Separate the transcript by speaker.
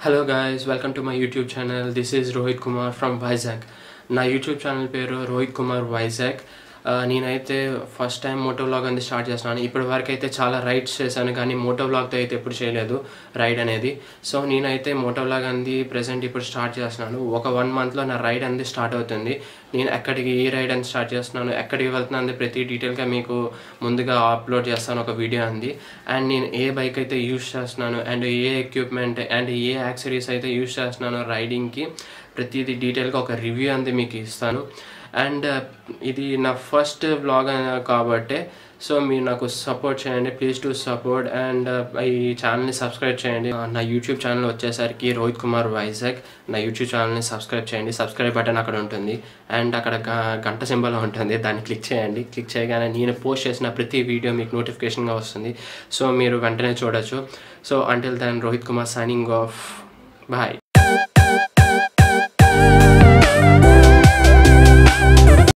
Speaker 1: hello guys welcome to my YouTube channel this is Rohit Kumar from Vizag నా YouTube channel పేరు రోహిత్ కుమార్ వైజాగ్ ఆ, నేనైతే ఫస్ట్ టైం మోటో వ్లాగ్ అనేది start చేస్తున్నాను ఇప్పటి వరకు అయితే చాలా రైడ్స్ చేశాను కానీ మోటో వ్లాగ్తో అయితే ఎప్పుడు చేయలేదు రైడ్ అనేది సో నేనైతే మోటో వ్లాగ్ అనేది ప్రజెంట్ ఇప్పుడు స్టార్ట్ చేస్తున్నాను ఒక వన్ మంత్లో నా రైడ్ అనేది స్టార్ట్ అవుతుంది నేను ఎక్కడికి ఏ రైడ్ అని స్టార్ట్ చేస్తున్నాను ఎక్కడికి వెళ్తున్నాను ప్రతి డీటెయిల్గా మీకు ముందుగా అప్లోడ్ చేస్తాను ఒక వీడియో అంది అండ్ నేను ఏ బైక్ అయితే యూస్ చేస్తున్నాను అండ్ ఏ ఎక్విప్మెంట్ అండ్ ఏ యాక్సరీస్ అయితే యూస్ చేస్తున్నాను రైడింగ్కి ప్రతిదీ డీటెయిల్గా ఒక రివ్యూ అంది మీకు ఇస్తాను అండ్ ఇది నా ఫస్ట్ వ్లాగ్ కాబట్టి సో మీరు నాకు సపోర్ట్ చేయండి ప్లీజ్ టు సపోర్ట్ అండ్ ఈ ఛానల్ని సబ్స్క్రైబ్ చేయండి నా యూట్యూబ్ ఛానల్ వచ్చేసరికి రోహిత్ కుమార్ వైజాగ్ నా యూట్యూబ్ ఛానల్ని సబ్స్క్రైబ్ చేయండి సబ్స్క్రైబ్ బటన్ అక్కడ ఉంటుంది అండ్ అక్కడ గ- గంట సింబల్ ఉంటుంది దాన్ని క్లిక్ చేయండి క్లిక్ చేయగానే నేను పోస్ట్ చేసిన ప్రతి వీడియో మీకు నోటిఫికేషన్గా వస్తుంది సో మీరు వెంటనే చూడొచ్చు so until then Rohit Kumar signing off bye